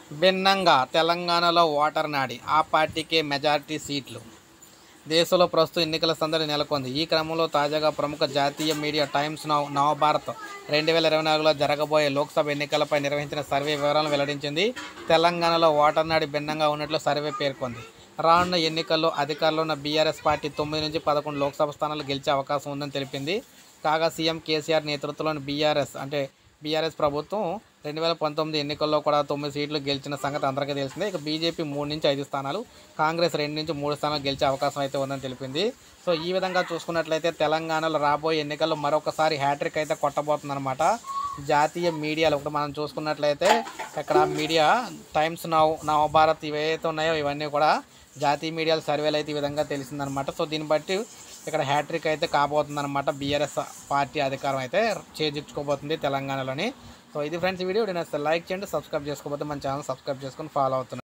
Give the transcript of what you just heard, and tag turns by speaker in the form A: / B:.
A: భిన్నంగా తెలంగాణలో ఓటర్ నాడి ఆ పార్టీకే మెజారిటీ సీట్లు దేశంలో ప్రస్తుతం ఎన్నికల సందడి నెలకొంది ఈ క్రమంలో తాజాగా ప్రముఖ జాతీయ మీడియా టైమ్స్ నవ్ నవభారత్ రెండు వేల ఇరవై నాలుగులో జరగబోయే లోక్సభ ఎన్నికలపై నిర్వహించిన సర్వే వివరాలను వెల్లడించింది తెలంగాణలో ఓటర్ నాడి భిన్నంగా ఉన్నట్లు సర్వే పేర్కొంది రానున్న ఎన్నికల్లో అధికారంలో ఉన్న బీఆర్ఎస్ పార్టీ తొమ్మిది నుంచి పదకొండు లోక్సభ స్థానాలు గెలిచే అవకాశం ఉందని తెలిపింది కాగా సీఎం కేసీఆర్ నేతృత్వంలోని బీఆర్ఎస్ అంటే బీఆర్ఎస్ ప్రభుత్వం రెండు వేల పంతొమ్మిది ఎన్నికల్లో కూడా తొమ్మిది సీట్లు గెలిచిన సంగతి అందరికీ తెలిసిందే ఇక బీజేపీ మూడు నుంచి ఐదు స్థానాలు కాంగ్రెస్ రెండు నుంచి మూడు స్థానాలు గెలిచే అవకాశం అయితే ఉందని తెలిపింది సో ఈ విధంగా చూసుకున్నట్లయితే తెలంగాణలో రాబోయే ఎన్నికల్లో మరొకసారి హ్యాట్రిక్ అయితే కొట్టబోతుందన్నమాట జాతీయ మీడియాలో ఒకటి మనం చూసుకున్నట్లయితే ఇక్కడ మీడియా టైమ్స్ నవ్ నవభారత్ ఇవైతే ఉన్నాయో ఇవన్నీ కూడా జాతీయ మీడియాల సర్వేలు అయితే ఈ విధంగా తెలిసిందనమాట సో దీన్ని బట్టి ఇక్కడ హ్యాట్రిక్ అయితే కాబోతుందన్నమాట బీఆర్ఎస్ పార్టీ అధికారం అయితే చేజించుకోబోతుంది తెలంగాణలోని సో ఇది ఫ్రెండ్స్ ఈ వీడియో నేను లైక్ చేయండి సబ్స్క్రైబ్ చేసుకోకపోతే మన ఛానల్ సబ్స్క్రైబ్ చేసుకొని ఫాలో అవుతున్నాను